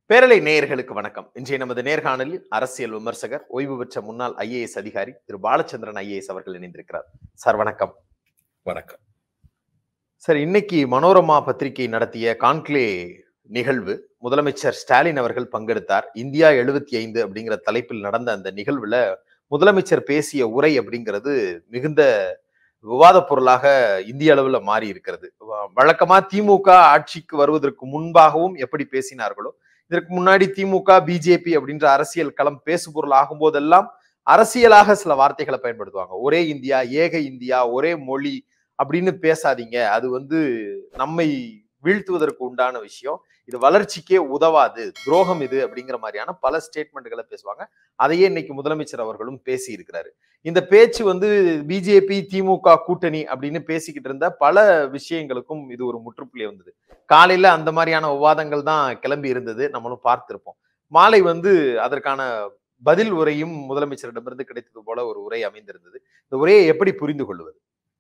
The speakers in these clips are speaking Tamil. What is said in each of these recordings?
பேரலை நேயர்களுக்கு வணக்கம் இன்றைய நமது நேர்காணலில் அரசியல் விமர்சகர் ஓய்வு பெற்ற முன்னாள் ஐஏஎஸ் அதிகாரி திரு பாலச்சந்திரன் ஐஏஎஸ் அவர்கள் இணைந்திருக்கிறார் சார் வணக்கம் வணக்கம் சார் இன்னைக்கு மனோரமா பத்திரிகை நடத்திய கான்க்ளே நிகழ்வு முதலமைச்சர் ஸ்டாலின் அவர்கள் பங்கெடுத்தார் இந்தியா எழுபத்தி ஐந்து அப்படிங்கிற தலைப்பில் நடந்த அந்த நிகழ்வுல முதலமைச்சர் பேசிய உரை அப்படிங்கிறது மிகுந்த விவாத பொருளாக இந்திய அளவுல மாறி இருக்கிறது வ- வழக்கமா திமுக ஆட்சிக்கு வருவதற்கு முன்பாகவும் எப்படி பேசினார்களோ இதற்கு முன்னாடி திமுக பிஜேபி அப்படின்ற அரசியல் களம் பேசு பொருள் ஆகும் போதெல்லாம் அரசியலாக சில வார்த்தைகளை பயன்படுத்துவாங்க ஒரே இந்தியா ஏக இந்தியா ஒரே மொழி அப்படின்னு பேசாதீங்க அது வந்து நம்மை வீழ்த்துவதற்கு உண்டான விஷயம் இது வளர்ச்சிக்கே உதவாது துரோகம் இது அப்படிங்கிற மாதிரியான பல ஸ்டேட்மெண்ட்களை பேசுவாங்க அதையே இன்னைக்கு முதலமைச்சர் அவர்களும் பேசி இருக்கிறாரு இந்த பேச்சு வந்து பிஜேபி திமுக கூட்டணி அப்படின்னு பேசிக்கிட்டு இருந்த பல விஷயங்களுக்கும் இது ஒரு முற்றுப்புள்ளி வந்தது காலையில அந்த மாதிரியான விவாதங்கள் தான் கிளம்பி இருந்தது நம்மளும் பார்த்திருப்போம் மாலை வந்து அதற்கான பதில் உரையும் முதலமைச்சரிடமிருந்து கிடைத்தது போல ஒரு உரை அமைந்திருந்தது இந்த உரையை எப்படி புரிந்து கொள்வது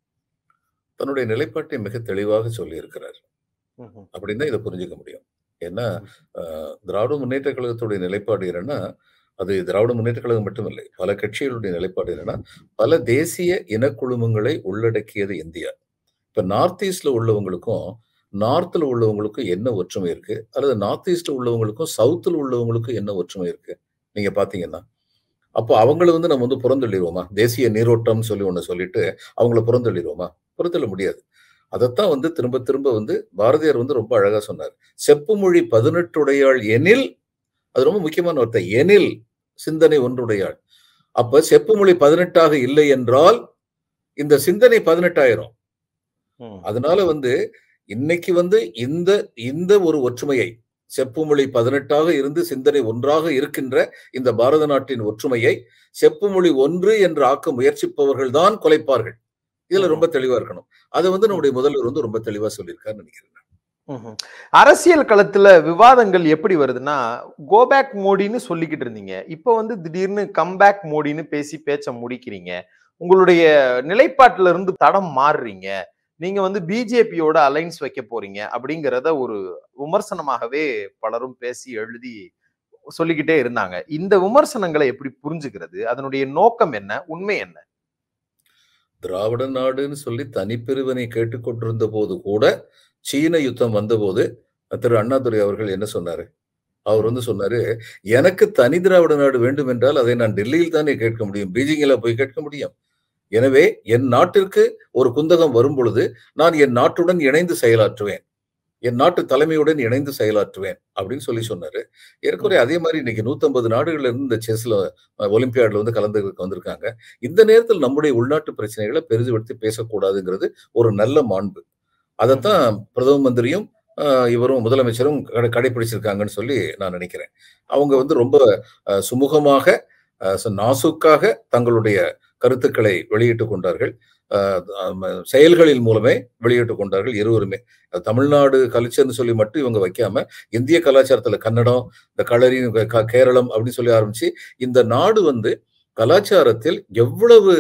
தன்னுடைய நிலைப்பாட்டை மிக தெளிவாக சொல்லியிருக்கிறார் அப்படின்னு தான் இதை புரிஞ்சுக்க முடியும் ஏன்னா அஹ், திராவிட முன்னேற்ற கழகத்துடைய நிலைப்பாடு என்னன்னா அது திராவிட முன்னேற்ற கழகம் மட்டுமில்லை பல கட்சிகளுடைய நிலைப்பாடு என்னன்னா பல தேசிய இனக்குழுமங்களை உள்ளடக்கியது இந்தியா இப்ப நார்த் ஈஸ்ட்ல உள்ளவங்களுக்கும் நார்த்ல உள்ளவங்களுக்கும் என்ன ஒற்றுமை இருக்கு அல்லது நார்த் ஈஸ்ட்ல உள்ளவங்களுக்கும் சவுத்துல உள்ளவங்களுக்கும் என்ன ஒற்றுமை இருக்கு நீங்க பாத்தீங்கன்னா அப்போ அவங்கள வந்து நம்ம வந்து புறந்தள்ளிடுவோமா தேசிய நீரோட்டம்னு சொல்லி ஒண்ணு சொல்லிட்டு அவங்கள புறந்தள்ளிடுவோமா புறத்தள்ள முடியாது அதைத்தான் வந்து திரும்ப திரும்ப வந்து பாரதியார் வந்து ரொம்ப அழகா சொன்னார் செப்புமொழி பதினெட்டுடையாள் எனில் அது ரொம்ப முக்கியமான வார்த்தை எனில் சிந்தனை ஒன்றுடையாள் அப்ப செப்புமொழி பதினெட்டாக இல்லை என்றால் இந்த சிந்தனை பதினெட்டாயிரம் அதனால வந்து இன்னைக்கு வந்து இந்த இந்த ஒரு ஒற்றுமையை செப்புமொழி பதினெட்டாக இருந்து சிந்தனை ஒன்றாக இருக்கின்ற இந்த பாரத நாட்டின் ஒற்றுமையை செப்புமொழி ஒன்று என்று ஆக்க முயற்சிப்பவர்கள் தான் கொலைப்பார்கள் இதுல ரொம்ப தெளிவா இருக்கணும் அதை வந்து நம்முடைய முதல்வர் வந்து ரொம்ப தெளிவா சொல்லியிருக்காருன்னு நினைக்கிறேன் ம்ஹும். அரசியல் களத்துல விவாதங்கள் எப்படி வருதுன்னா கோபேக் மோடின்னு சொல்லிக்கிட்டு இருந்தீங்க இப்போ வந்து திடீர்னு கம்பேக் மோடின்னு பேசி பேச்ச முடிக்கிறீங்க உங்களுடைய நிலைப்பாட்டுல இருந்து தடம் மாறுறீங்க நீங்க வந்து பிஜேபியோட அலைன்ஸ் வைக்க போறீங்க அப்படிங்கிறத ஒரு விமர்சனமாகவே பலரும் பேசி எழுதி சொல்லிக்கிட்டே இருந்தாங்க இந்த விமர்சனங்களை எப்படி புரிஞ்சுக்கிறது அதனுடைய நோக்கம் என்ன உண்மை என்ன திராவிட நாடுன்னு சொல்லி தனிப்பிரிவினை கேட்டுக்கொண்டிருந்த போது கூட சீன யுத்தம் வந்தபோது திரு அண்ணாதுரை அவர்கள் என்ன சொன்னாரு அவர் வந்து சொன்னாரு எனக்கு தனி திராவிட நாடு வேண்டும் என்றால் அதை நான் டெல்லியில் தானே கேட்க முடியும் பீஜிங்கில போய் கேட்க முடியும் எனவே என் நாட்டிற்கு ஒரு குந்தகம் வரும் பொழுது நான் என் நாட்டுடன் இணைந்து செயலாற்றுவேன் என் நாட்டு தலைமையுடன் இணைந்து செயலாற்றுவேன் அப்படின்னு சொல்லி சொன்னாரு ஏற்கனவே அதே மாதிரி இன்னைக்கு நூத்தம்பது நாடுகள்ல இருந்து இந்த செஸ்ல ஒலிம்பியாட்ல வந்து கலந்துக்க வந்திருக்காங்க இந்த நேரத்தில் நம்முடைய உள்நாட்டு பிரச்சனைகளை பெரிதுபடுத்தி பேசக்கூடாதுங்கிறது ஒரு நல்ல மாண்பு அதைத்தான் பிரதம மந்திரியும் ஆஹ், இவரும் முதலமைச்சரும் கடை- கடைபிடிச்சிருக்காங்கன்னு சொல்லி நான் நினைக்கிறேன் அவங்க வந்து ரொம்ப ஆஹ், சுமூகமாக ஆஹ், ச- நாசூக்காக தங்களுடைய கருத்துக்களை வெளியிட்டுக் கொண்டார்கள் ஆஹ், ஆம், செயல்களின் மூலமே வெளியிட்டுக் கொண்டார்கள் இருவருமே அது தமிழ்நாடு கல்ச்சர்னு சொல்லி மட்டும் இவங்க வைக்காம இந்திய கலாச்சாரத்துல கன்னடம் இந்த களரி க- கேரளம் அப்படின்னு சொல்லி ஆரம்பிச்சு இந்த நாடு வந்து கலாச்சாரத்தில் எவ்வளவு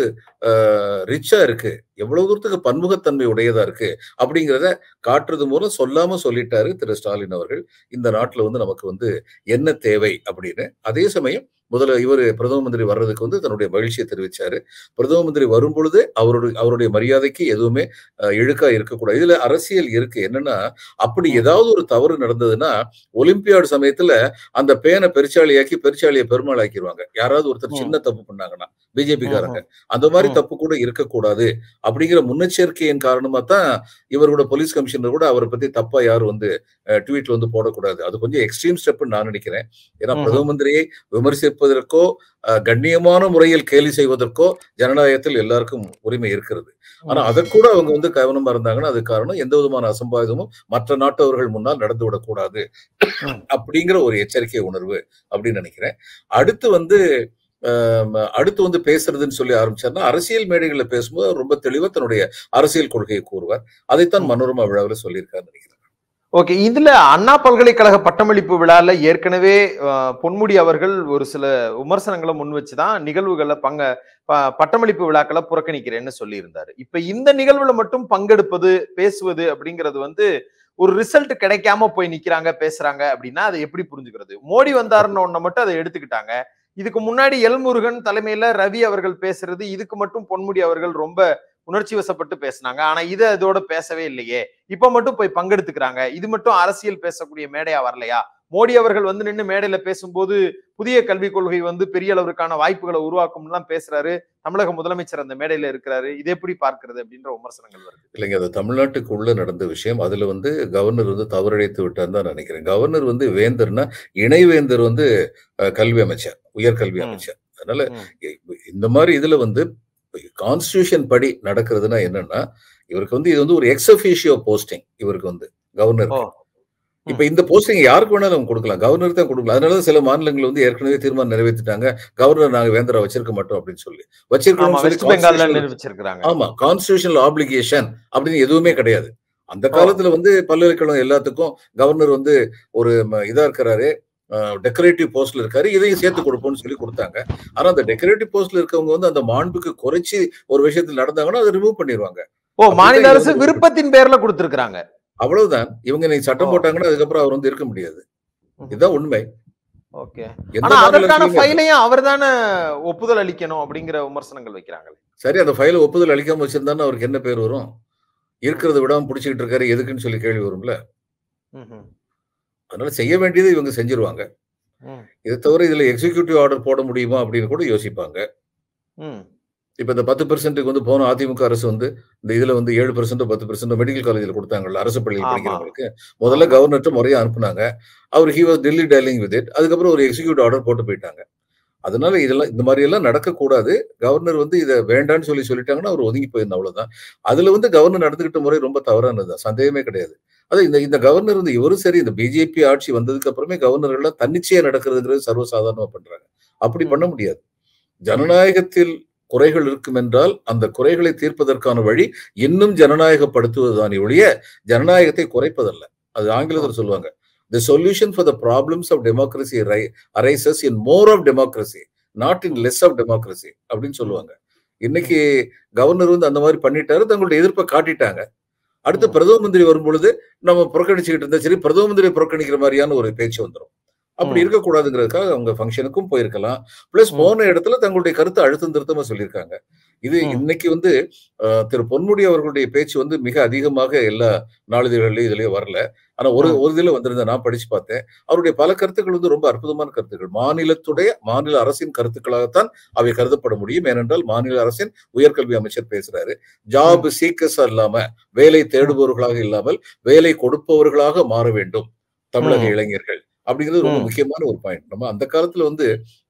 ரிச்சா இருக்கு எவ்வளவு தூரத்துக்கு பன்முகத்தன்மை உடையதா இருக்கு அப்படிங்கிறத காட்டுறது மூலம் சொல்லாம சொல்லிட்டாரு திரு ஸ்டாலின் அவர்கள் இந்த நாட்டுல வந்து நமக்கு வந்து என்ன தேவை அப்படின்னு அதே சமயம் முதல்ல இவர் பிரதம மந்திரி வர்றதுக்கு வந்து தன்னுடைய மகிழ்ச்சியை தெரிவிச்சாரு பிரதம மந்திரி வரும் பொழுது அவருடைய அவருடைய மரியாதைக்கு எதுவுமே அஹ், இழுக்கா இருக்கக்கூடாது இதுல அரசியல் இருக்கு என்னன்னா அப்படி ஏதாவது ஒரு தவறு நடந்ததுன்னா ஒலிம்பியாடு சமயத்துல அந்த பேனை பெருச்சாளியாக்கி பெருச்சாலியை பெருமாள் ஆக்கிடுவாங்க யாராவது ஒருத்தர் ம். சின்ன தப்பு பண்ணாங்கன்னா பிஜேபிக்காரங்க ம்ஹும். அந்த மாதிரி ம். தப்பு கூட இருக்கக்கூடாது அப்படிங்கிற முன்னெச்சரிக்கையின் காரணமா தான் இவரோட போலீஸ் கமிஷனர் கூட அவரை பத்தி தப்பா யாரும் வந்து ட்வீட்ல வந்து போடக்கூடாது அது கொஞ்சம் எக்ஸ்ட்ரீம் ஸ்டெப்னு நான் நினைக்கிறேன் ஏன்னா ம்ஹும். பிரதம மந்திரியை விமர்சிப்பதற்கோ அஹ், கண்ணியமான முறையில் கேலி செய்வதற்கோ ஜனநாயகத்தில் எல்லாருக்கும் உரிமை இருக்கிறது ஆனா அதை கூட அவங்க வந்து கவனமா இருந்தாங்கன்னா அது காரணம் எந்த விதமான அசம்பாவிதமும் மற்ற நாட்டவர்கள் முன்னால் நடந்து விடக்கூடாது ம். அப்படிங்கிற ஒரு எச்சரிக்கை உணர்வு அப்படின்னு நினைக்கிறேன் அடுத்து வந்து ஆம், அடுத்து வந்து பேசுறதுன்னு சொல்லி ஆரம்பிச்சாருன்னா அரசியல் மேடைகள்ல பேசும்போது அவர் ரொம்ப தெளிவா தன்னுடைய அரசியல் கொள்கையை கூறுவார் அதைத்தான் ம். மனோரமா விழாவில் சொல்லியிருக்காரு நினைக்கிறேன் ஓகே இதுல அண்ணா பல்கலைக்கழக பட்டமளிப்பு விழால ஏற்கனவே அஹ், பொன்முடி அவர்கள் ஒரு சில விமர்சனங்களை முன் வச்சுதான் நிகழ்வுகளை பங்க ப- பட்டமளிப்பு விழாக்களை புறக்கணிக்கிறேன்னு சொல்லியிருந்தாரு இப்ப இந்த நிகழ்வுல மட்டும் பங்கெடுப்பது பேசுவது அப்படிங்கிறது வந்து ஒரு ரிசல்ட் கிடைக்காம போய் நிக்கிறாங்க பேசுறாங்க அப்படின்னா அதை எப்படி புரிஞ்சுக்கிறது மோடி வந்தாருன்னு ஒன்ன மட்டும் அதை எடுத்துக்கிட்டாங்க இதுக்கு முன்னாடி எல்முருகன் தலைமையில ரவி அவர்கள் பேசுறது இதுக்கு மட்டும் பொன்முடி அவர்கள் ரொம்ப உணர்ச்சி வசப்பட்டு பேசினாங்க ஆனா இதை அதோட பேசவே இல்லையே இப்ப மட்டும் போய் பங்கெடுத்துக்கிறாங்க இது மட்டும் அரசியல் பேசக்கூடிய மேடையா வரலையா மோடி அவர்கள் வந்து நின்று மேடையில பேசும்போது புதிய கல்விக் கொள்கை வந்து பெரிய அளவிற்கான வாய்ப்புகளை உருவாக்கும்லாம் பேசுறாரு தமிழக முதலமைச்சர் அந்த மேடையில இருக்கிறாரு இது எப்படி பார்க்கிறது அப்படின்ற விமர்சனங்கள் வருது இல்லைங்க அது தமிழ்நாட்டுக்கு உள்ள நடந்த விஷயம் அதுல வந்து கவர்னர் வந்து தவறழைத்து விட்டான்னு தான் நினைக்கிறேன் கவர்னர் வந்து வேந்தர்னா இணைவேந்தர் வந்து அஹ், கல்வி அமைச்சர் உயர்கல்வி ம். அமைச்சர் அதனால ம். இ- இந்த மாதிரி இதுல வந்து கான்ஸ்டியூஷன் படி நடக்கிறதுனா என்னன்னா இவருக்கு வந்து இது வந்து ஒரு எக்ஸபிஷியோ போஸ்டிங் இவருக்கு வந்து கவர்னர் ஓ. இப்ப இந்த போஸ்டிங் யாருக்கு வேணாலும் அவங்க கொடுக்கலாம் கவர்னர் தான் கொடுக்கலாம் அதனால தான் சில மாநிலங்கள் வந்து ஏற்கனவே தீர்மானம் நிறைவேற்றிட்டாங்க கவர்னர் நாங்க வேந்தரா வச்சிருக்க மாட்டோம் அப்படின்னு சொல்லி ஆமா வச்சிருக்கோம் வெஸ்ட் பெங்கால்ல நிரூபிச்சிருக்கிறாங்க ஆமா கான்ஸ்டியூஷனல் ஆப்ளிகேஷன் அப்படின்னு எதுவுமே கிடையாது அந்த காலத்துல வந்து பல்கலைக்கழகம் எல்லாத்துக்கும் கவர்னர் வந்து ஒரு ம- இதா இருக்கிறாரு டெக்கரேட்டிவ் போஸ்ட்ல இருக்காரு இதையும் சேர்த்து கொடுப்போம்னு சொல்லி கொடுத்தாங்க ஆனா அந்த டெக்கரேட்டிவ் போஸ்ட்ல இருக்கவங்க வந்து அந்த மாண்புக்கு குறைச்சி ஒரு விஷயத்துல நடந்தாங்கன்னா அதை ரிமூவ் பண்ணிடுவாங்க ஓ மாநில அப்படிதான் அரசு இது விருப்பத்தின் பேர்ல கொடுத்திருக்கிறாங்க அவ்வளவுதான் இவங்க நீ சட்டம் ஓ. போட்டாங்கன்னா அதுக்கப்புறம் அவர் வந்து இருக்க முடியாது இதுதான் உண்மை ஓகே எந்த ஆனா அதற்கான மாநிலத்திலயுமே ஃபைலையும் அவர் தானே ஒப்புதல் அளிக்கணும் அப்படிங்கிற விமர்சனங்கள் வைக்கிறாங்க சரி அந்த ஃபைல ஒப்புதல் அளிக்காம வச்சிருந்தான்னா அவருக்கு என்ன பேர் வரும் இருக்கிறத விடாம புடிச்சுக்கிட்டு இருக்காரு எதுக்குன்னு சொல்லி கேள்வி வரும்ல ம்ஹும். அதனால செய்ய வேண்டியதை இவங்க செஞ்சிருவாங்க ம். இதை தவிர இதுல எக்ஸிகியூட்டிவ் ஆர்டர் போட முடியுமா அப்படின்னு கூட யோசிப்பாங்க ம். இப்ப இந்த பத்து பெர்சென்ட்டுக்கு வந்து போன அதிமுக அரசு வந்து இந்த இதுல வந்து ஏழு பெர்சென்ட் பத்து பெர்சென்ட் மெடிக்கல் காலேஜில் கொடுத்தாங்கல்ல அரசு பள்ளியில் ஆமா. படிக்கிறவங்களுக்கு முதல்ல ஆமா. கவர்னர்ட்ட முறையா அனுப்புனாங்க அவர் he was Delhi dealing with it அதுக்கப்புறம் ஒரு எக்ஸிக்யூட்டிவ் ஆர்டர் போட்டு போயிட்டாங்க அதனால இதெல்லாம் இந்த மாதிரி எல்லாம் நடக்கக்கூடாது கவர்னர் வந்து இதை வேண்டாம்னு சொல்லி சொல்லிட்டாங்கன்னா அவர் ஒதுங்கி போயிருந்தா அவ்வளவுதான் அதுல வந்து கவர்னர் நடந்துகிட்ட முறை ரொம்ப தவறானதுதான் சந்தேகமே கிடையாது அது இந்த இந்த கவர்னர் வந்து இவரும் சரி இந்த பிஜேபி ஆட்சி வந்ததுக்கு அப்புறமே கவர்னர் எல்லாம் தன்னிச்சையா நடக்கிறதுங்கிறது சர்வசாதாரணமா பண்றாங்க அப்படி ம். பண்ண முடியாது ஜனநாயகத்தில் குறைகள் இருக்கும் என்றால் அந்த குறைகளை தீர்ப்பதற்கான வழி இன்னும் ஜனநாயகப்படுத்துவதுதானே ஒழிய ஜனநாயகத்தை குறைப்பதல்ல அது ஆங்கிலத்தில் சொல்லுவாங்க the solution for the problems of democracy arises in more of democracy not in less of democracy அப்படின்னு சொல்லுவாங்க இன்னைக்கு கவர்னர் வந்து அந்த மாதிரி பண்ணிட்டாரு தங்களுடைய எதிர்ப்பை காட்டிட்டாங்க அடுத்து ம். பிரதம மந்திரி வரும் பொழுது நம்ம புறக்கணிச்சுக்கிட்டு இருந்தா சரி பிரதம மந்திரி புறக்கணிக்கிற மாதிரியான ஒரு பேச்சு வந்துடும் அப்படி ம். இருக்கக்கூடாதுங்கிறதுக்காக அவங்க ஃபங்க்ஷனுக்கும் போயிருக்கலாம் பிளஸ் ம். போன இடத்துல தங்களுடைய கருத்தை அழுத்தம் திருத்தமா சொல்லியிருக்காங்க இது ம். இன்னைக்கு வந்து அஹ், திரு பொன்முடி அவர்களுடைய பேச்சு வந்து மிக அதிகமாக எல்லா நாளிதழ்கள்லயும் இதுலயும் வரல ஆனா ஒரு ம். ஒரு இதுல வந்திருந்த நான் படிச்சு பார்த்தேன் அவருடைய பல கருத்துக்கள் வந்து ரொம்ப அற்புதமான கருத்துக்கள் மாநிலத்துடைய மாநில அரசின் கருத்துக்களாகத்தான் அவை கருதப்பட முடியும் ஏனென்றால் மாநில அரசின் உயர்கல்வி அமைச்சர் பேசுறாரு ஜாப் சீக்கர்ஸ் இல்லாம வேலை தேடுபவர்களாக இல்லாமல் வேலை கொடுப்பவர்களாக மாற வேண்டும் தமிழக ம். இளைஞர்கள் அப்படிங்கிறது ரொம்ப ம். முக்கியமான ஒரு பாயிண்ட் நம்ம அந்த காலத்துல வந்து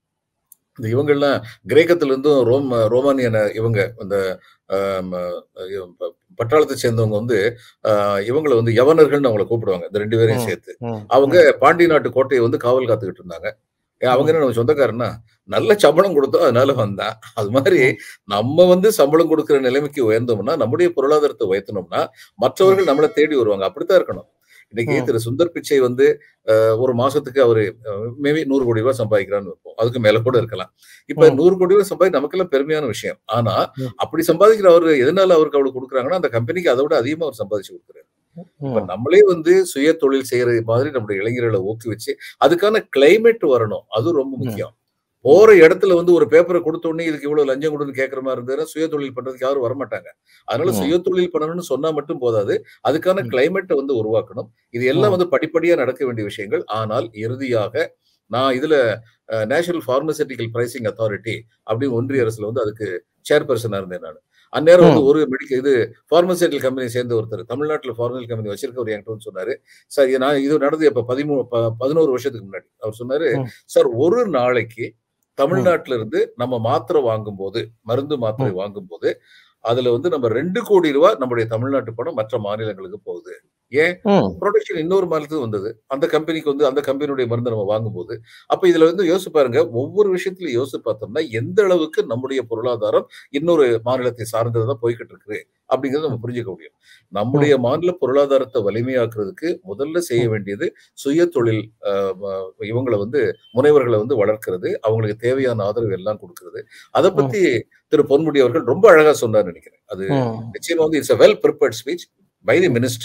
இந்த இவங்கெல்லாம் கிரேக்கத்துல இருந்தும் ரோம் ரோமானியன இவங்க இந்த ஆம், அஹ், ப- பட்டாளத்தை சேர்ந்தவங்க வந்து ஆஹ், இவங்களை வந்து யவனர்கள்னு அவங்கள கூப்பிடுவாங்க இந்த ரெண்டு பேரையும் ம். சேர்த்து ம். அவங்க பாண்டி நாட்டு கோட்டையை வந்து காவல் காத்துக்கிட்டு இருந்தாங்க ஏன் அவங்க என்ன நம்ம சொந்தக்காரன்னா நல்ல சம்பளம் கொடுத்தோம் அதனால வந்தான் அது மாதிரி ம். நம்ம வந்து சம்பளம் கொடுக்கிற நிலைமைக்கு உயர்ந்தோம்னா நம்முடைய பொருளாதாரத்தை உயர்த்தணும்னா மற்றவர்கள் நம்மளை தேடி வருவாங்க அப்படித்தான் இருக்கணும் இன்னைக்கு ம். திரு சுந்தர் பிச்சை வந்து அஹ், ஒரு மாசத்துக்கு அவரு மேபி நூறு கோடி ரூபாய் சம்பாதிக்கிறான்னு வைப்போம் அதுக்கு மேல கூட இருக்கலாம் இப்ப ம். நூறு கோடி ரூபாய் சம்பாதி நமக்கெல்லாம் பெருமையான விஷயம் ஆனா ம். அப்படி சம்பாதிக்கிற அவரு எதனால அவருக்கு அவ்வளவு கொடுக்குறாங்கன்னா அந்த கம்பெனிக்கு அதை விட அதிகமா அவர் சம்பாதிச்சு கொடுக்குறாரு இப்ப ம். நம்மளே வந்து சுய தொழில் செய்யறது மாதிரி நம்முடைய இளைஞர்களை ஊக்குவிச்சு அதுக்கான கிளைமேட் வரணும் அது ரொம்ப ம். முக்கியம் போற இடத்துல வந்து ஒரு பேப்பரை கொடுத்த உடனே இதுக்கு இவ்வளவு லஞ்சம் கொடுன்னு கேட்கற மாதிரி இருந்ததுன்னா சுய தொழில் பண்றதுக்கு யாரும் வரமாட்டாங்க அதனால ம். சுய தொழில் பண்ணணும்னு சொன்னா மட்டும் போதாது அதுக்கான ம். கிளைமேட்டை வந்து உருவாக்கணும் இது எல்லாம் ம். வந்து படிப்படியா நடக்க வேண்டிய விஷயங்கள் ஆனால் இறுதியாக நான் இதுல நேஷனல் பார்மசூட்டிக்கல் பிரைசிங் அத்தாரிட்டி அப்படின்னு ஒன்றிய அரசுல வந்து அதுக்கு சேர்பர்சனா இருந்தேன் நான் அந்நேரம் வந்து ம். ஒரு மெடிக்கல் இது பார்மசூட்டிக்கல் கம்பெனி சேர்ந்த ஒருத்தர் தமிழ்நாட்டில் பார்மசூட்டிக்கல் கம்பெனி வச்சிருக்க ஒரு என்கிட்ட வந்து சொன்னாரு சார் இது நான் இது நடந்து இப்ப பதிமூணு ப- பதினோரு வருஷத்துக்கு முன்னாடி அவர் சொன்னாரு ம். சார் ஒரு நாளைக்கு தமிழ்நாட்டில இருந்து நம்ம மாத்திரை வாங்கும்போது மருந்து மாத்திரை வாங்கும்போது அதுல வந்து நம்ம ரெண்டு கோடி ரூபாய் நம்முடைய தமிழ்நாட்டு பணம் மற்ற மாநிலங்களுக்கு போகுது ஏன் ம். ப்ரொடக்ஷன் இன்னொரு மாநிலத்துக்கு வந்தது அந்த கம்பெனிக்கு வந்து அந்த கம்பெனியுடைய மருந்து நம்ம வாங்கும்போது அப்ப இதுல வந்து யோசிச்சு பாருங்க ஒவ்வொரு விஷயத்திலும் யோசிச்சு பார்த்தோம்னா எந்த அளவுக்கு நம்முடைய பொருளாதாரம் இன்னொரு மாநிலத்தை சார்ந்ததான் போய்கிட்டு இருக்கு அப்படிங்கறத நம்ம புரிஞ்சுக்க முடியும் நம்முடைய மாநில பொருளாதாரத்தை வலிமையாக்குறதுக்கு முதல்ல செய்ய ம். வேண்டியது சுய தொழில் அஹ், ம- இவங்களை வந்து முனைவர்களை வந்து வளர்க்கிறது அவங்களுக்கு தேவையான ஆதரவு எல்லாம் கொடுக்கிறது அதை பத்தி திரு பொன்முடி அவர்கள் ரொம்ப அழகா சொன்னார் நினைக்கிறேன் அது ம். நிச்சயமா வந்து it's well prepared speech by the ministry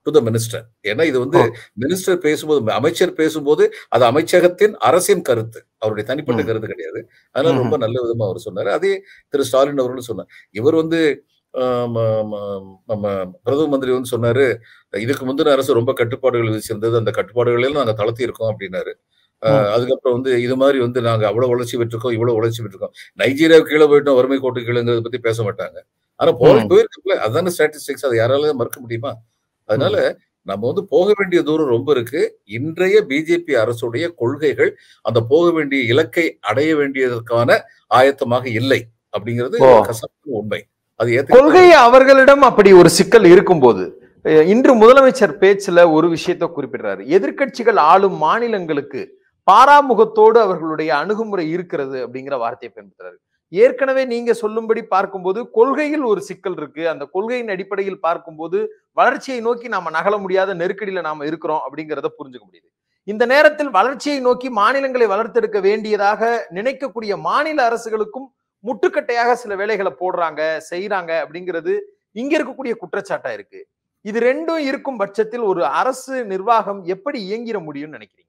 to the minister ஏன்னா இது வந்து ஓ. மினிஸ்டர் பேசும்போது அமைச்சர் பேசும்போது அது அமைச்சகத்தின் அரசின் கருத்து அவருடைய தனிப்பட்ட ம். கருத்து கிடையாது அதனால ம்ஹும். ரொம்ப நல்ல விதமா அவர் சொன்னாரு அதே திரு ஸ்டாலின் அவர்களும் சொன்னார் இவர் வந்து ஆம், ஆம், ஆம், நம்ம பிரதம மந்திரி வந்து சொன்னாரு இதுக்கு முந்தின அரசு ரொம்ப கட்டுப்பாடுகள் விதிச்சிருந்தது அந்த கட்டுப்பாடுகளில் நாங்க தளர்த்தி இருக்கோம் அப்படின்னாரு அஹ், ம். அதுக்கப்புறம் வந்து இது மாதிரி வந்து நாங்க அவ்வளவு வளர்ச்சி பெற்றிருக்கோம் இவ்வளவு வளர்ச்சி பெற்றிருக்கோம் நைஜீரியா கீழே போயிட்டோம் வறுமை கோட்டு கீழேங்கிறத பத்தி பேச மாட்டாங்க ஆனா போய் ம். போயிருக்குல்ல அதான ஸ்டாட்டிஸ்டிக்ஸ் அதை யாராலும் மறுக்க முடியுமா அதனால நம்ம வந்து போக வேண்டிய தூரம் ரொம்ப இருக்கு இன்றைய பிஜேபி அரசுடைய கொள்கைகள் அந்த போக வேண்டிய இலக்கை அடைய வேண்டியதற்கான ஆயத்தமாக இல்லை அப்படிங்கிறது ஓ. கசப்பான உண்மை அது ஏத்துக்க கொள்கை அவர்களிடம் அப்படி ஒரு சிக்கல் இருக்கும்போது அஹ், இன்று முதலமைச்சர் பேச்சுல ஒரு விஷயத்தை குறிப்பிடுறாரு எதிர்க்கட்சிகள் ஆளும் மாநிலங்களுக்கு பாராமுகத்தோடு அவர்களுடைய அணுகுமுறை இருக்கிறது அப்படிங்கிற வார்த்தையை பயன்படுத்துறாரு ஏற்கனவே நீங்க சொல்லும்படி பார்க்கும்போது கொள்கையில் ஒரு சிக்கல் இருக்கு அந்த கொள்கையின் அடிப்படையில் பார்க்கும்போது வளர்ச்சியை நோக்கி நாம நகல முடியாத நெருக்கடியில நாம இருக்கிறோம் அப்படிங்கிறத புரிஞ்சுக்க முடியுது இந்த நேரத்தில் வளர்ச்சியை நோக்கி மாநிலங்களை வளர்த்தெடுக்க வேண்டியதாக நினைக்கக்கூடிய மாநில அரசுகளுக்கும் முட்டுக்கட்டையாக சில வேலைகளை போடுறாங்க செய்யறாங்க அப்படிங்கிறது இங்க இருக்கக்கூடிய குற்றச்சாட்டா இருக்கு இது ரெண்டும் இருக்கும் பட்சத்தில் ஒரு அரசு நிர்வாகம் எப்படி இயங்கிட முடியும்னு நினைக்கிறீங்க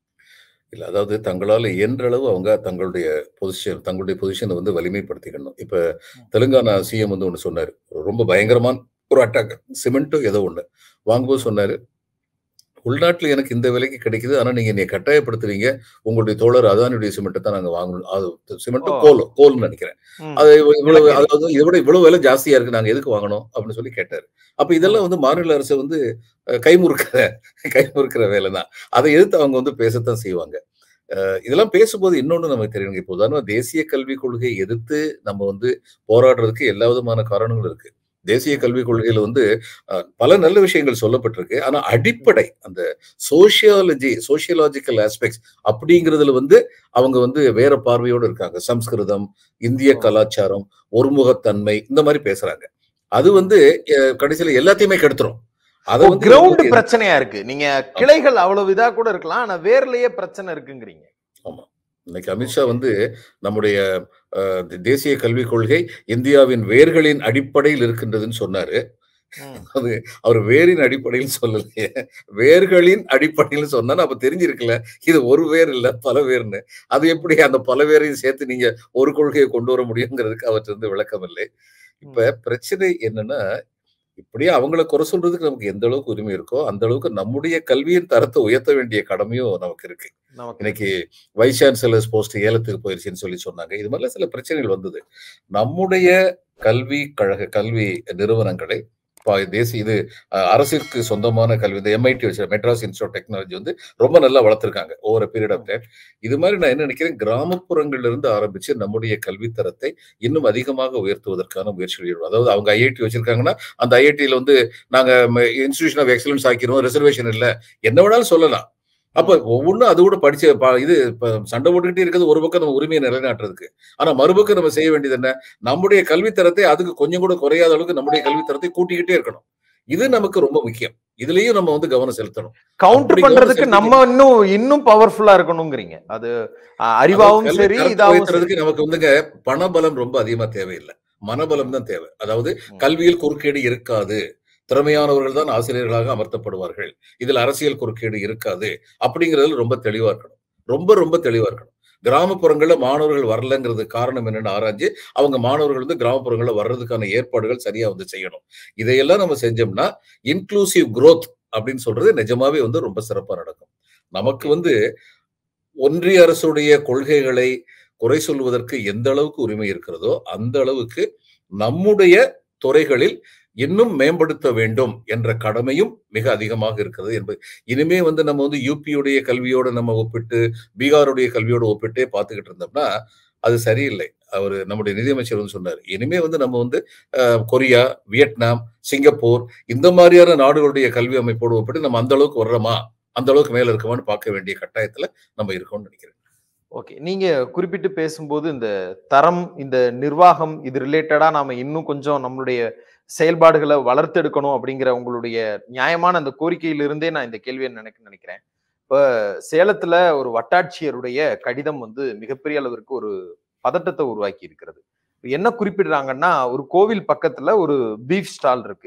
இல்ல அதாவது தங்களால இயன்ற அளவு அவங்க தங்களுடைய பொசிஷன் தங்களுடைய பொசிஷனை வந்து வலிமைப்படுத்திக்கணும் இப்ப தெலுங்கானா சிஎம் வந்து ஒண்ணு சொன்னாரு ரொம்ப பயங்கரமான ஒரு அட்டாக் சிமெண்ட்டோ ஏதோ ஒண்ணு வாங்கும்போது சொன்னாரு உள்நாட்டுல எனக்கு இந்த விலைக்கு கிடைக்குது ஆனா நீங்க என்னை கட்டாயப்படுத்துறீங்க உங்களுடைய தோழர் அதானுடைய சிமெண்ட்டை தான் நாங்க வாங்கணும் அது சிமெண்ட்டோ ஓ. கோல் கோல்னு நினைக்கிறேன் ம். அது இவ்வளவு நிலக்கரி. அதாவது இதை விட இவ்வளவு விலை ஜாஸ்தியா இருக்கு நாங்க எதுக்கு வாங்கணும் அப்படின்னு சொல்லி கேட்டாரு அப்ப இதெல்லாம் வந்து மாநில அரசு வந்து அஹ், கைமுறுக்கிற கைமுறுக்கிற வேலை தான் அதை எதிர்த்து அவங்க வந்து பேசத்தான் செய்வாங்க அஹ், இதெல்லாம் பேசும்போது இன்னொன்னு நமக்கு தெரியுங்க இப்போ உதாரணமா தேசிய கல்விக் கொள்கையை எதிர்த்து நம்ம வந்து போராடுறதுக்கு எல்லா விதமான காரணங்களும் இருக்கு தேசிய கல்விக் கொள்கையில வந்து அஹ், பல நல்ல விஷயங்கள் சொல்லப்பட்டிருக்கு ஆனா அடிப்படை அந்த சோசியாலஜி சோசியலாஜிக்கல் ஆஸ்பெக்ட்ஸ் அப்படிங்கிறதுல வந்து அவங்க வந்து வேற பார்வையோடு இருக்காங்க சம்ஸ்கிருதம் இந்திய ஓ. கலாச்சாரம் ஒருமுகத்தன்மை இந்த மாதிரி பேசுறாங்க அது வந்து அஹ், கடைசியில எல்லாத்தையுமே கெடுத்துரும் அதை வந்து கிரவுண்ட் இவங்க வந்து பிரச்சனையா இருக்கு நீங்க கிளைகள் அவ்வளவு இதா கூட இருக்கலாம் ஆனா வேர்லயே பிரச்சனை இருக்குங்கிறீங்க இன்னைக்கு அமித்ஷா வந்து நம்முடைய அஹ், தி- தேசிய கல்விக் கொள்கை இந்தியாவின் வேர்களின் அடிப்படையில் இருக்கின்றதுன்னு சொன்னாரு ம். அது அவர் வேரின் அடிப்படையில் சொல்லலையே வேர்களின் அடிப்படையில் சொன்னா அப்ப தெரிஞ்சிருக்கல இது ஒரு வேர் இல்ல பல வேர்னு அது எப்படி அந்த பல வேரையும் சேர்த்து நீங்க ஒரு கொள்கையை கொண்டு வர முடியுங்கிறதுக்கு அவற்றை வந்து விளக்கம் இல்லை இப்ப பிரச்சனை என்னன்னா இப்படியே அவங்கள குறை சொல்றதுக்கு நமக்கு எந்த அளவுக்கு உரிமை இருக்கோ அந்த அளவுக்கு நம்முடைய கல்வியின் தரத்தை உயர்த்த வேண்டிய கடமையும் நமக்கு இருக்கு நமக்கு இன்னைக்கு வைஸ் சான்சலர்ஸ் போஸ்ட் ஏலத்துக்கு போயிருச்சுன்னு சொல்லி சொன்னாங்க இது மாதிரிலாம் சில பிரச்சனைகள் வந்தது நம்முடைய கல்வி கழக கல்வி நிறுவனங்களை பா- தேசிய இது அஹ், அரசிற்கு சொந்தமான கல்வி இந்த எம்ஐடி வச்சு மெட்ராஸ் இன்ஸ்டியூட் டெக்னாலஜி வந்து ரொம்ப நல்லா வளர்த்துருக்காங்க ஓவர் பீரியட் ஆஃப் டைம் இது மாதிரி நான் என்ன நினைக்கிறேன் கிராமப்புறங்கள்ல இருந்து ஆரம்பிச்சு நம்முடைய கல்வித்தரத்தை இன்னும் அதிகமாக உயர்த்துவதற்கான முயற்சிகள் ஈடுபடும் அதாவது அவங்க ஐஐடி வச்சிருக்காங்கன்னா அந்த ஐஐடியில வந்து நாங்க இன்ஸ்டிடியூஷன் ஆஃப் எக்ஸலன்ஸ் ஆக்கிடுவோம் ரிசர்வேஷன் இல்ல என்ன வேணாலும் சொல்லலாம் அப்ப ஒவ்வொன்றும் அது கூட படிச்ச ப- இது இப்ப சண்டை போட்டுக்கிட்டே இருக்கிறது ஒரு பக்கம் நம்ம உரிமையை நிலைநாட்டுறதுக்கு ஆனா மறுபக்கம் நம்ம செய்ய வேண்டியது என்ன நம்முடைய கல்வித்தரத்தை அதுக்கு கொஞ்சம் கூட குறையாத அளவுக்கு நம்முடைய கல்வித்தரத்தை கூட்டிக்கிட்டே இருக்கணும் இது நமக்கு ரொம்ப முக்கியம் இதுலயும் நம்ம வந்து கவனம் செலுத்தணும் கவுண்டர் அப்படி பண்றதுக்கு கவனம் நம்ம இன்னும் இன்னும் பவர்ஃபுல்லா இருக்கணுங்கிறீங்க அது அஹ், அறிவாவும் அதாவது சரி கல்வி தரத்தை இதாவும் சரி உயர்த்துறதுக்கு நமக்கு வந்துங்க பணபலம் ரொம்ப அதிகமா தேவையில்லை மனபலம் தான் தேவை அதாவது கல்வியில் குறுக்கீடு இருக்காது திறமையானவர்கள் தான் ஆசிரியர்களாக அமர்த்தப்படுவார்கள் இதில் அரசியல் குறுக்கீடு இருக்காது அப்படிங்கிறதுல ரொம்ப தெளிவா இருக்கணும் ரொம்ப ரொம்ப தெளிவா இருக்கணும் கிராமப்புறங்கள்ல மாணவர்கள் வரலங்கிறது காரணம் என்னன்னு ஆராய்ஞ்சு அவங்க மாணவர்கள் வந்து கிராமப்புறங்கள்ல வர்றதுக்கான ஏற்பாடுகள் சரியா வந்து செய்யணும் இதையெல்லாம் நம்ம செஞ்சோம்னா இன்க்ளூசிவ் growth அப்படின்னு சொல்றது நிஜமாவே வந்து ரொம்ப சிறப்பா நடக்கும் நமக்கு வந்து ஒன்றிய அரசுடைய கொள்கைகளை குறை சொல்வதற்கு எந்த அளவுக்கு உரிமை இருக்கிறதோ அந்த அளவுக்கு நம்முடைய துறைகளில் இன்னும் மேம்படுத்த வேண்டும் என்ற கடமையும் மிக அதிகமாக இருக்கிறது என்பது இனிமே வந்து நம்ம வந்து யூபியுடைய கல்வியோட நம்ம ஒப்பிட்டு பீகாருடைய கல்வியோட ஒப்பிட்டே பார்த்துக்கிட்டு இருந்தோம்னா அது சரியில்லை அவர் நம்முடைய நிதியமைச்சர் வந்து சொன்னார் இனிமே வந்து நம்ம வந்து அஹ், கொரியா வியட்நாம் சிங்கப்பூர் இந்த மாதிரியான நாடுகளுடைய கல்வி அமைப்போடு ஒப்பிட்டு நம்ம அந்த அளவுக்கு வர்றோமா அந்த அளவுக்கு மேல இருக்கமான்னு பார்க்க வேண்டிய கட்டாயத்துல நம்ம இருக்கோம்னு நினைக்கிறேன் ஓகே நீங்க குறிப்பிட்டு பேசும்போது இந்த தரம் இந்த நிர்வாகம் இது ரிலேட்டடா நாம இன்னும் கொஞ்சம் நம்மளுடைய செயல்பாடுகளை வளர்த்தெடுக்கணும் அப்படிங்கிற உங்களுடைய நியாயமான அந்த கோரிக்கையிலிருந்தே நான் இந்த கேள்வியை நினைக்க நினைக்கிறேன் இப்ப சேலத்துல ஒரு வட்டாட்சியருடைய கடிதம் வந்து மிகப்பெரிய அளவிற்கு ஒரு பதட்டத்தை உருவாக்கி இருக்கிறது என்ன குறிப்பிடுறாங்கன்னா ஒரு கோவில் பக்கத்துல ஒரு பீஃப் ஸ்டால் இருக்கு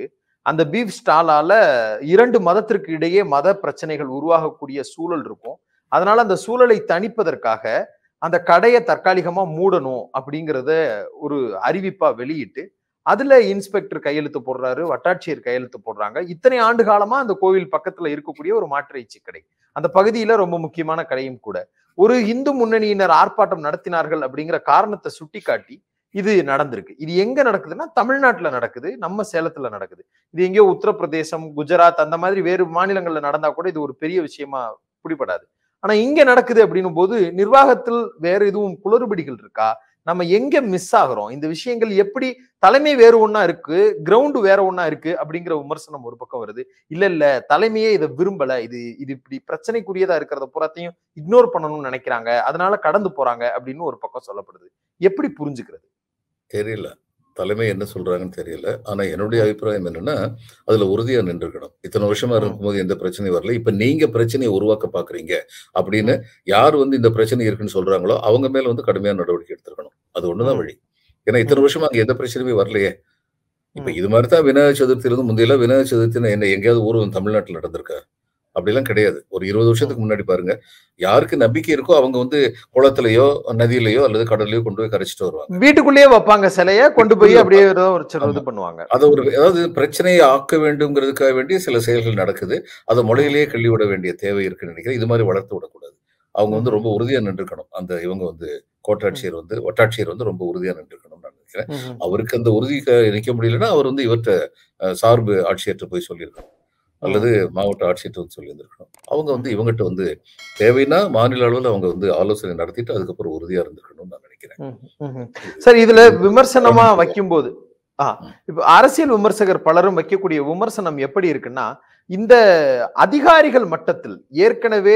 அந்த பீஃப் ஸ்டாலால இரண்டு மதத்திற்கு இடையே மத பிரச்சனைகள் உருவாகக்கூடிய சூழல் இருக்கும் அதனால அந்த சூழலை தணிப்பதற்காக அந்த கடையை தற்காலிகமா மூடணும் அப்படிங்கிறத ஒரு அறிவிப்பா வெளியிட்டு அதுல இன்ஸ்பெக்டர் கையெழுத்து போடுறாரு வட்டாட்சியர் கையெழுத்து போடுறாங்க இத்தனை ஆண்டு காலமா அந்த கோவில் பக்கத்துல இருக்கக்கூடிய ஒரு மாற்று இறைச்சி கடை அந்த பகுதியில ரொம்ப முக்கியமான கடையும் கூட ஒரு இந்து முன்னணியினர் ஆர்ப்பாட்டம் நடத்தினார்கள் அப்படிங்கிற காரணத்தை சுட்டிக்காட்டி இது நடந்திருக்கு இது எங்க நடக்குதுன்னா தமிழ்நாட்டுல நடக்குது நம்ம சேலத்துல நடக்குது இது எங்கேயோ உத்தரப்பிரதேசம் குஜராத் அந்த மாதிரி வேறு மாநிலங்கள்ல நடந்தா கூட இது ஒரு பெரிய விஷயமா பிடிபடாது ஆனா இங்க நடக்குது அப்படின்னும் போது நிர்வாகத்தில் வேற எதுவும் குளறுபடிகள் இருக்கா நம்ம எங்க மிஸ் ஆகுறோம் இந்த விஷயங்கள் எப்படி தலைமை வேறு ஒண்ணா இருக்கு கிரவுண்டு வேற ஒண்ணா இருக்கு அப்படிங்கிற விமர்சனம் ஒரு பக்கம் வருது இல்ல இல்ல தலைமையே இதை விரும்பல இது இது இப்படி பிரச்சனைக்குரியதா இருக்கிறத புறத்தையும் இக்னோர் பண்ணணும்னு நினைக்கிறாங்க அதனால கடந்து போறாங்க அப்படின்னு ஒரு பக்கம் சொல்லப்படுது எப்படி புரிஞ்சுக்கிறது தெரியல தலைமை என்ன சொல்றாங்கன்னு தெரியல ஆனா என்னுடைய அபிப்பிராயம் என்னன்னா அதுல உறுதியா நின்றுக்கணும் இத்தனை வருஷமா இருக்கும்போது எந்த பிரச்சனையும் வரல இப்ப நீங்க பிரச்சனையை உருவாக்க பாக்குறீங்க அப்படின்னு யார் வந்து இந்த பிரச்சனை இருக்குன்னு சொல்றாங்களோ அவங்க மேல வந்து கடுமையான நடவடிக்கை எடுத்திருக்கணும் அது ஒண்ணுதான் வழி ஏன்னா இத்தனை வருஷமா அங்க எந்த பிரச்சனையுமே வரலையே இப்ப இது மாதிரி தான் விநாயகர் சதுர்த்தியில இருந்து முந்தையெல்லாம் விநாயகர் சதுர்த்தி என்ன எங்கேயாவது ஊர் தமிழ்நாட்டில் நடந்திருக்கா அப்படிலாம் கிடையாது ஒரு இருபது வருஷத்துக்கு முன்னாடி பாருங்க யாருக்கு நம்பிக்கை இருக்கோ அவங்க வந்து குளத்திலயோ நதியிலயோ அல்லது கடல்லையோ கொண்டு போய் கரைச்சிட்டு வருவாங்க வீட்டுக்குள்ளேயே வைப்பாங்க சிலைய கொண்டு போய் அப்படியே ஏதோ ஒரு சில இது பண்ணுவாங்க அதை ஒரு அதாவது பிரச்சனையை ஆக்க வேண்டும்ங்கிறதுக்காக வேண்டிய சில செயல்கள் நடக்குது அதை முளையிலேயே கிள்ளி விட வேண்டிய தேவை இருக்குன்னு நினைக்கிறேன் இது மாதிரி வளர்த்து விடக்கூடாது அவங்க வந்து ரொம்ப உறுதியா நின்றுக்கணும் அந்த இவங்க வந்து கோட்டாட்சியர் வந்து வட்டாட்சியர் வந்து ரொம்ப உறுதியா நின்றுக்கணும் நான் நினைக்கிறேன் அவருக்கு அந்த உறுதி நிற்க முடியலன்னா அவர் வந்து இவர்கிட்ட சார்பு ஆட்சியர்கிட்ட போய் சொல்லியிருக்கணும் அல்லது மாவட்ட ஆட்சியர்கிட்ட வந்து சொல்லியிருந்திருக்கணும் அவங்க வந்து இவங்ககிட்ட வந்து தேவைன்னா மாநில அளவில் அவங்க வந்து ஆலோசனை நடத்திட்டு அதுக்கப்புறம் உறுதியா இருந்திருக்கணும்னு நான் நினைக்கிறேன் சரி இதுல விமர்சனமா வைக்கும்போது ஆஹ் இப்ப அரசியல் விமர்சகர் பலரும் வைக்கக்கூடிய விமர்சனம் எப்படி இருக்குன்னா இந்த அதிகாரிகள் மட்டத்தில் ஏற்கனவே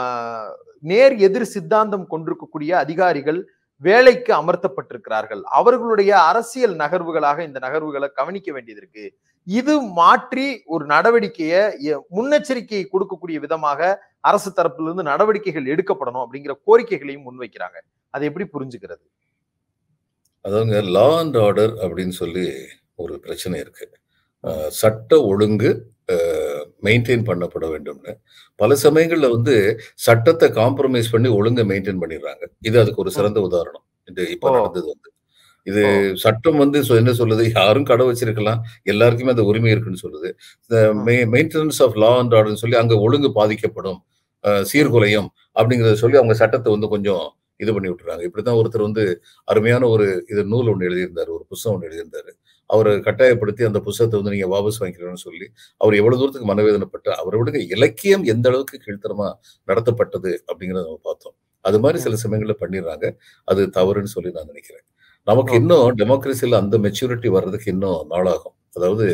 நேர் எதிர் சித்தாந்தம் கொண்டிருக்கக்கூடிய அதிகாரிகள் வேலைக்கு அமர்த்தப்பட்டிருக்கிறார்கள் அவர்களுடைய அரசியல் நகர்வுகளாக இந்த நகர்வுகளை கவனிக்க வேண்டியது இருக்கு இது மாற்றி ஒரு நடவடிக்கையை முன்னெச்சரிக்கை கொடுக்கக்கூடிய விதமாக அரசு தரப்பிலிருந்து நடவடிக்கைகள் எடுக்கப்படணும் அப்படிங்கிற கோரிக்கைகளையும் முன்வைக்கிறாங்க அதை எப்படி புரிஞ்சுக்கிறது அதாவதுங்க லா அண்ட் ஆர்டர் அப்படின்னு சொல்லி ஒரு பிரச்சனை இருக்கு சட்ட ஒழுங்கு மெயின்டைன் பண்ணப்பட வேண்டும்னு பல சமயங்கள்ல வந்து சட்டத்தை காம்ப்ரமைஸ் பண்ணி ஒழுங்கை மெயின்டைன் பண்ணிடுறாங்க இது அதுக்கு ஒரு சிறந்த உதாரணம் இது இப்ப நடந்தது வந்து இது சட்டம் வந்து என்ன சொல்லுது யாரும் கடை வச்சிருக்கலாம் எல்லாருக்குமே அந்த உரிமை இருக்குன்னு சொல்லுது மெயின்டெனன்ஸ் ஆஃப் லா அண்ட் ஆர்டர்னு சொல்லி அங்க ஒழுங்கு பாதிக்கப்படும் சீர்குலையும் அப்படிங்கறத சொல்லி அவங்க சட்டத்தை வந்து கொஞ்சம் இது பண்ணி விட்டுறாங்க இப்படிதான் ஒருத்தர் வந்து அருமையான ஒரு இது நூல் ஒன்று எழுதியிருந்தாரு ஒரு புத்தகம் ஒன்று எழுதியிருந்தாரு அவரை கட்டாயப்படுத்தி அந்த புத்தகத்தை வந்து நீங்க வாபஸ் வாங்கிக்கிறோம்னு சொல்லி அவர் எவ்வளவு தூரத்துக்கு மனவேதனைப்பட்டு அவரை விட இலக்கியம் எந்த அளவுக்கு கீழ்த்தரமா நடத்தப்பட்டது அப்படிங்கிறத நம்ம பார்த்தோம் அது மாதிரி சில சமயங்கள்ல பண்ணிடுறாங்க அது தவறுன்னு சொல்லி நான் நினைக்கிறேன் நமக்கு இன்னும் டெமோக்ரஸில அந்த மெச்சூரிட்டி வர்றதுக்கு இன்னும் நாளாகும் அதாவது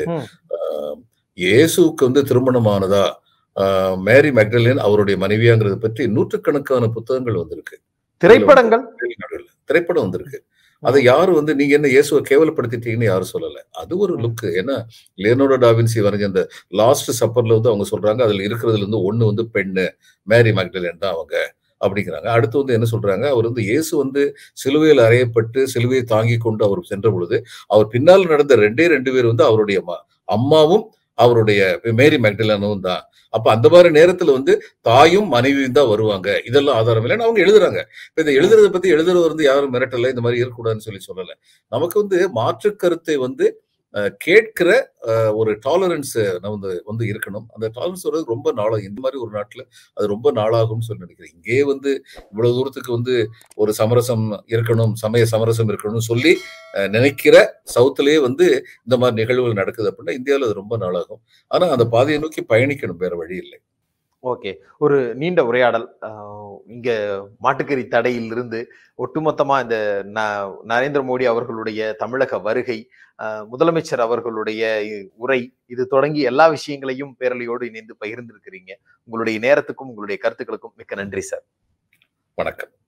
இயேசுக்கு வந்து திருமணமானதா மேரி மெக்டலின் அவருடைய மனைவியாங்கிறத பற்றி நூற்றுக்கணக்கான புத்தகங்கள் வந்திருக்கு திரைப்படங்கள் திரைப்படம் வந்திருக்கு அதை யாரும் வந்து நீங்க என்ன இயேசுவை கேவலப்படுத்திட்டீங்கன்னு யாரும் சொல்லல அது ஒரு லுக் ஏன்னா லியனோட டாவின்சி வரைஞ்ச அந்த லாஸ்ட் சப்பர்ல வந்து அவங்க சொல்றாங்க அதுல இருக்கிறதுல இருந்து ஒண்ணு வந்து பெண்ணு மேரி மேக்டலின் தான் அவங்க அப்படிங்கிறாங்க அடுத்து வந்து என்ன சொல்றாங்க அவர் வந்து இயேசு வந்து சிலுவையில் அறையப்பட்டு சிலுவையை தாங்கி கொண்டு அவர் சென்ற பொழுது அவர் பின்னால் நடந்த ரெண்டே ரெண்டு பேர் வந்து அவருடைய அம்மாவும் அவருடைய மேரி மேக்டலானும் தான் அப்ப அந்த மாதிரி நேரத்துல வந்து தாயும் மனைவியும் தான் வருவாங்க இதெல்லாம் ஆதாரம் இல்லைன்னு அவங்க எழுதுறாங்க இப்ப இதை எழுதுறதை பத்தி எழுதுறவர் வந்து யாரும் மிரட்டல இந்த மாதிரி இருக்கக்கூடாதுன்னு சொல்லி சொல்லல நமக்கு வந்து மாற்று கருத்தை வந்து கேட்கிற ஒரு டாலரன்ஸ் வந்து வந்து இருக்கணும் அந்த டாலரன்ஸ் வர்றது ரொம்ப நாளாகும் இந்த மாதிரி ஒரு நாட்டில் அது ரொம்ப நாளாகும்னு சொல்லி நினைக்கிறேன் இங்கேயே வந்து இவ்வளவு தூரத்துக்கு வந்து ஒரு சமரசம் இருக்கணும் சமய சமரசம் இருக்கணும்னு சொல்லி நினைக்கிற சவுத்துலேயே வந்து இந்த மாதிரி நிகழ்வுகள் நடக்குது அப்படின்னா இந்தியாவில் அது ரொம்ப நாளாகும் ஆனால் அந்த பாதையை நோக்கி பயணிக்கணும் வேற வழி இல்லை ஓகே ஒரு நீண்ட உரையாடல் இங்க மாட்டுக்கறி தடையில் இருந்து ஒட்டுமொத்தமா இந்த நரேந்திர மோடி அவர்களுடைய தமிழக வருகை முதலமைச்சர் அவர்களுடைய உரை இது தொடங்கி எல்லா விஷயங்களையும் பேரலையோடு இணைந்து பகிர்ந்திருக்கிறீங்க உங்களுடைய நேரத்துக்கும் உங்களுடைய கருத்துக்களுக்கும் மிக்க நன்றி சார் வணக்கம்